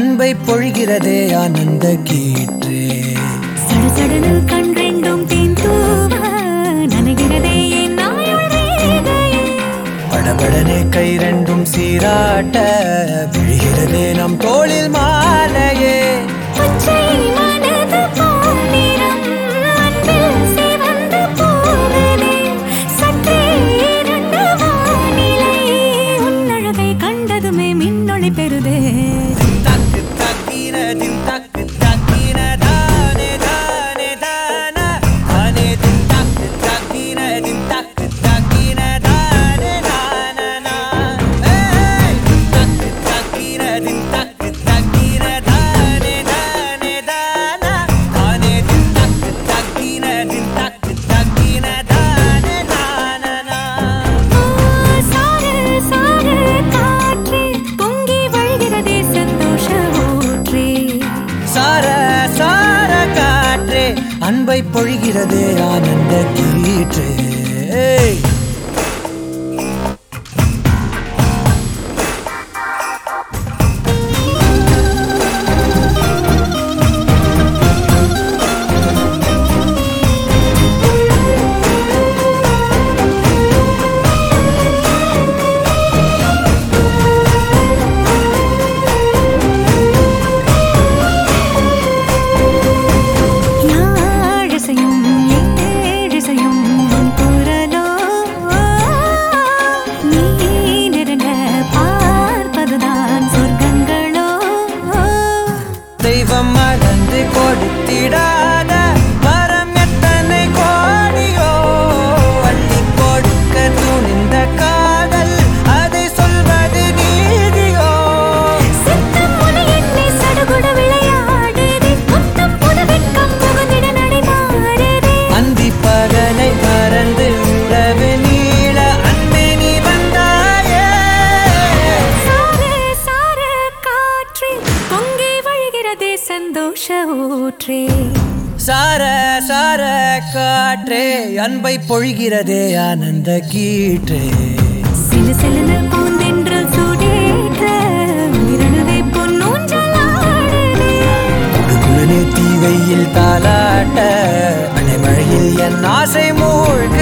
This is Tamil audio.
அன்பை பொழிகிறதே ஆனந்த கீற்றே சடுசடுன்னு கண் ரெண்டும் தேன் தூவ நனைகிறதே என் நாயுள் ரேகையே. படபடனே கை ரெண்டும் சீராட்ட விழுகிறதே நம் தோளில் மாலையே பச்சை மனது பொன்னிறம் அன்பில் சிவந்து போகுதே. சற்றே இருண்ட வானிலை உன் அழகை கண்டதுமே மின்னொளி பெறுதே தக்கு தக்கின தில் தக்கு தக்கின தானே தானே தானா தானே தில் தக்கு தக்கின தில் தக்கு தக்கின தானே நானா ஏய் தக்கு தக்கின தில் தக்கு தக்கின தானே தானே தானா தானே தில் தக்கு தக்கின தில் தக்கு தக்கின தானே நானா சார சார காற்றே பொங்கி வழிகிறதே சந்தோஷ ஊற்றே சார சார காற்றே அன்பை பொழிகிறதே ஆனந்த கீற்றே ஏய். யாழிசையும் ஏழிசையும் உன் குரலோ நீ நெருங்க பார்ப்பதுதான் சொர்க்கங்களோ தெய்வம் மறந்து கொடுத்திடாத வரம் எத்தனை கோடியோ அள்ளி கொடுக்க துணிந்த காதல் அதை சொல்வது நீதியோ சித்தம் உனை எண்ணி சடுகுட விளையாடுதே முத்தம் புது வெட்கம் புகுந்திட நடை மாறுதே அந்தி பகலை மறந்து உறவு நீள அன்பே நீ வந்தாயே சார சார காற்றே பொங்கி வழிகிறதே சந்தோஷ ஊற்றே சார சார காற்றே அன்பை பொழிகிறதே ஆனந்த கீற்றே சிலு சிலுன்னு பூந்தென்றல் சூடேற்ற உயிரணுவே பொன்னூஞ்சலாடுதே குடுகுடனே தீவையில் தாலாட்ட அனைமழையில் என் ஆசை மூழ்க